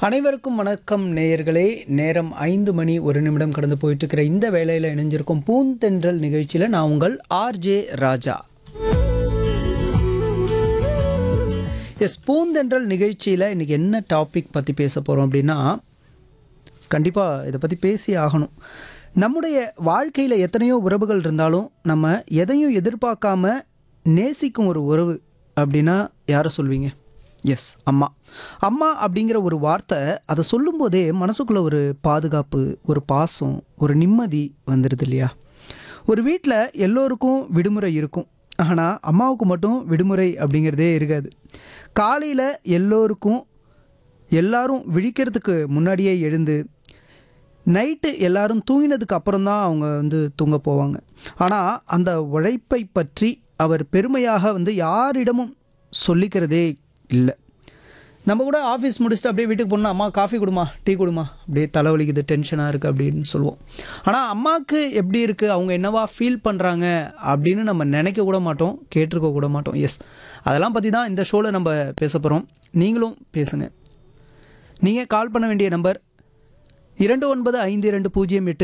அனைவருக்கும் வணக்கம் நேயர்களே நேரம் ஐந்து மணி ஒரு நிமிடம் கடந்து போயிட்டு இருக்கிற இந்த வேலையில் இணைஞ்சிருக்கும் பூந்தென்றல் நிகழ்ச்சியில் நான் உங்கள் ஆர்ஜே ராஜா எஸ் பூந்தென்றல் நிகழ்ச்சியில் இன்றைக்கி என்ன டாபிக் பற்றி பேச போகிறோம் அப்படின்னா கண்டிப்பாக இதை பற்றி பேசி ஆகணும் நம்முடைய வாழ்க்கையில் எத்தனையோ உறவுகள் இருந்தாலும் நம்ம எதையும் எதிர்பார்க்காம நேசிக்கும் ஒரு உறவு அப்படின்னா யாரை சொல்வீங்க எஸ் அம்மா அம்மா அப்படிங்கிற ஒரு வார்த்தை அதை சொல்லும்போதே மனசுக்குள்ளே ஒரு பாதுகாப்பு ஒரு பாசம் ஒரு நிம்மதி வந்துடுது இல்லையா ஒரு வீட்டில் எல்லோருக்கும் விடுமுறை இருக்கும் ஆனால் அம்மாவுக்கு மட்டும் விடுமுறை அப்படிங்கிறதே இருக்காது காலையில் எல்லோருக்கும் எல்லாரும் விழிக்கிறதுக்கு முன்னாடியே எழுந்து நைட்டு எல்லாரும் தூங்கினதுக்கு அப்புறம் தான் அவங்க வந்து தூங்க போவாங்க ஆனால் அந்த உழைப்பை பற்றி அவர் பெருமையாக வந்து யாரிடமும் சொல்லிக்கிறதே இல்லை நம்ம கூட ஆஃபீஸ் முடிச்சுட்டு அப்படியே வீட்டுக்கு போனால் அம்மா காஃபி கொடுமா டீ கொடுமா அப்படியே தலைவலிக்குது டென்ஷனாக இருக்குது அப்படின்னு சொல்லுவோம் ஆனால் அம்மாவுக்கு எப்படி இருக்குது அவங்க என்னவா ஃபீல் பண்ணுறாங்க அப்படின்னு நம்ம நினைக்க கூட மாட்டோம் கேட்டிருக்க கூட மாட்டோம் எஸ் அதெல்லாம் பற்றி தான் இந்த ஷோவில் நம்ம பேச போகிறோம் நீங்களும் பேசுங்க நீங்கள் கால் பண்ண வேண்டிய நம்பர் இரண்டு ஒன்பது ஐந்து இரண்டு பூஜ்ஜியம் எட்டு